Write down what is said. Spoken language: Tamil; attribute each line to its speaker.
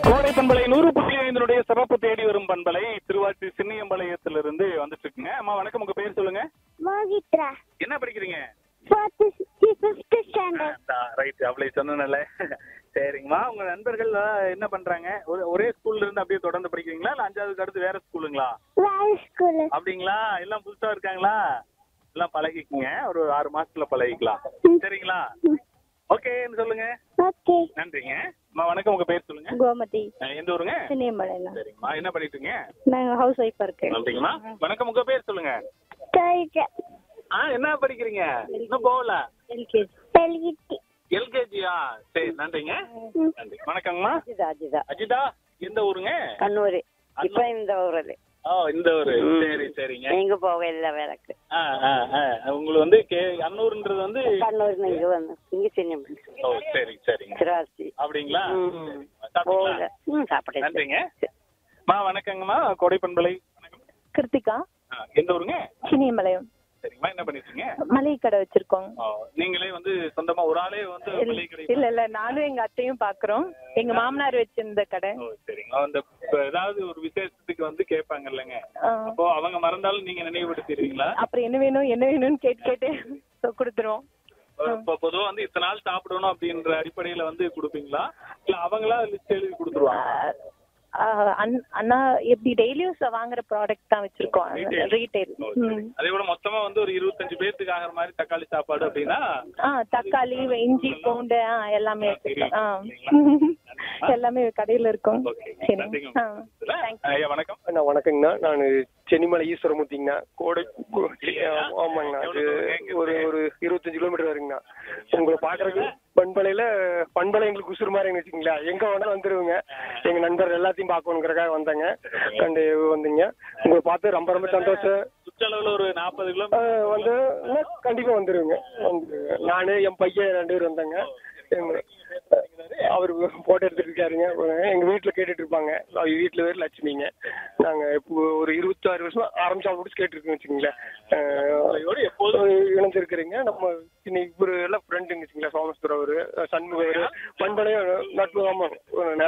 Speaker 1: கோடை பண்பலை நூறு புள்ளி ஐந்தினுடைய சிறப்பு தேடி வரும் பண்பலை திருவாச்சி சின்னியம்பாளையத்திலிருந்து வந்துட்டு இருக்குங்க அம்மா வணக்கம் உங்க பேர் சொல்லுங்க
Speaker 2: மோகித்ரா
Speaker 1: என்ன படிக்கிறீங்க
Speaker 2: ஃபோர்த்து ஃபிஃப்த் ஸ்டாண்டர்ட்
Speaker 1: ரைட் அவ்வளவு சொன்னல சரிங்கம்மா உங்க நண்பர்கள் எல்லாம் என்ன பண்றாங்க ஒரு- ஒரே ஸ்கூல்ல இருந்து அப்படியே தொடர்ந்து படிக்கிறீங்களா இல்ல அஞ்சாவதுக்கு அடுத்து வேற ஸ்கூலுங்களா
Speaker 2: வேற ஸ்கூலு
Speaker 1: அப்படிங்களா எல்லாம் புதுசா இருக்காங்களா எல்லாம் பழகிக்குங்க ஒரு ஆறு மாசத்துல பழகிக்கலாம் சரிங்களா ஓகேன்னு சொல்லுங்க
Speaker 2: ஓகே
Speaker 1: நன்றிங்க அம்மா வணக்கம் உங்க பேர் சொல்லுங்க
Speaker 3: கோமதி
Speaker 1: அஹ் எந்த ஊருங்க
Speaker 3: சின்னியம்பாளையம்
Speaker 1: சரிங்கம்மா என்ன பண்ணிட்டு இருக்கீங்க
Speaker 3: நாங்க ஹவுஸ் ஒய்ஃபா இருக்கேன்
Speaker 1: அப்படிங்களா வணக்கம் உங்க பேர் சொல்லுங்க
Speaker 2: தேர்ட்
Speaker 1: ஆ என்ன படிக்கிறீங்க இன்னும் போகல
Speaker 3: எல்கேஜி
Speaker 2: பெல்கிட்டி
Speaker 1: எல்கேஜியா சரி நன்றிங்க நன்றி வணக்கங்கம்மா
Speaker 3: அஜிதா அஜிதா
Speaker 1: அஜிதா எந்த ஊருங்க
Speaker 3: கண்ணூர் இப்ப இந்த ஊரில்
Speaker 1: ஓ இந்த ஊரு சரி சரிங்க
Speaker 3: எங்க போக இல்ல வேலைக்கு
Speaker 1: ஆ ஆ ஆ உங்களுக்கு வந்து கே அன்னூர்ன்றது வந்து
Speaker 3: கண்ணூர் இங்க வந்து இங்க சின்னியம்பாளையம்
Speaker 1: ஓ சரி சரிங்க
Speaker 3: சிராசி
Speaker 1: அப்படிங்களா
Speaker 3: ம்.
Speaker 1: சரிங்கம்மா.
Speaker 3: போகல
Speaker 1: சாப்பிட்டீங்களா?
Speaker 3: ம் சாப்பிட்டேன்
Speaker 1: நன்றிங்க மா வணக்கங்கம்மா கோடை பண்பலை வணக்கம்
Speaker 4: கிருத்திகா
Speaker 1: ஆ, எந்த ஊருங்க
Speaker 4: சின்னியம்பாளையம்
Speaker 1: சரிங்கம்மா என்ன பண்ணிருக்கீங்க
Speaker 4: மளிகை கடை வச்சிருக்கோம்
Speaker 1: ஓ, நீங்களே வந்து சொந்தமா ஒரு ஆளே வந்து மளிகை கடை
Speaker 4: இல்ல இல்ல நானும் எங்க அத்தையும் பாக்குறோம் எங்க மாமனார் வச்சிருந்த கடை
Speaker 1: ஓ சரிங்க அந்த இப்ப ஏதாவது ஒரு விசேஷத்துக்கு வந்து கேட்பாங்க இல்லைங்க
Speaker 4: ஆ.
Speaker 1: அப்போ அவங்க மறந்தாலும் நீங்க நினைவுபடுத்திடுவீங்களா
Speaker 4: அப்புறம் என்ன வேணும் என்ன வேணும்னு கேட்டு கேட்டு so கொடுத்துருவோம்
Speaker 1: இப்போ பொதுவா வந்து இத்தனை நாள் சாப்பிடணும் அப்படின்ற அடிப்படையில வந்து கொடுப்பீங்களா இல்ல அவங்களா லிஸ்ட் எழுதி கொடுத்துருவாங்க
Speaker 4: ஆ, அண்- அண்ணா எப்படி டெய்லியும் வாங்குற ப்ராடக்ட் தான் வச்சிருக்கோம்
Speaker 1: Retail.
Speaker 4: ரீட்டைல்
Speaker 1: ஓ, சரி. அதே விட மொத்தமா வந்து ஒரு இருபத்தஞ்சு பேர்த்துக்கு ஆகிற மாதிரி தக்காளி சாப்பாடு அப்படின்னா
Speaker 4: ஆ தக்காளி இஞ்சி பூண்டு ஆ எல்லாமே வச்சிருக்கோம் ஆ எல்லாமே கடையில இருக்கும்
Speaker 1: ஓகே
Speaker 4: சரி
Speaker 1: நன்றிங்க
Speaker 4: ஆ
Speaker 1: ஐயா வணக்கம்
Speaker 5: அண்ணா வணக்கங்கண்ணா நான் சென்னிமலை ஈஸ்வரமூர்த்திங்கண்ணா கோடை கோ- ஆ- ஆமாங்கண்ணா அது ஒரு ஒரு இருபத்தஞ்சு கிலோமீட்டர் வருங்கண்ணா உங்களை பார்க்கறதுக்கு பண்பலையில பண்பலை எங்களுக்கு உசுறு மாதிரி வச்சுங்களா எங்க வேணாலும் வந்துருவீங்க எங்க நண்பர் எல்லாத்தையும் பார்க்கணுங்கிறக்காக வந்தாங்க கண்டு வந்தீங்க உங்களை பார்த்து ரொம்ப ரொம்ப சந்தோஷம்
Speaker 1: சுற்றளவுல ஒரு நாற்பது கிலோ
Speaker 5: ஆ, வந்து அண்ணா, கண்டிப்பா வந்துருவீங்க வந்துருங்க நானு என் பையன் ரெண்டு பேர் வந்தாங்க எங்க- அவர் போட்டோ எடுத்துட்டு இருக்காருங்க எங்க வீட்டுல கேட்டுட்டு இருப்பாங்க அவங்க வீட்டுல பேர் லட்சுமிங்க நாங்க இப்போ ஒரு இருபத்தாறு வருஷமா ஆரம்பிச்சா முடிச்சு கேட்டுருக்கோம் வச்சுக்கோங்களேன்
Speaker 1: உங்களோட எப்போதும்
Speaker 5: ஆஹ் இணைஞ்சிருக்கிறீங்க நம்ம இன்னைக்கு ஒரு எல்லாம் ஃப்ரெண்டுங்க வச்சுங்களேன் சோமஸ்வரர் அவரு சண்முகர் பண்பலையும் நட்பு ஆமா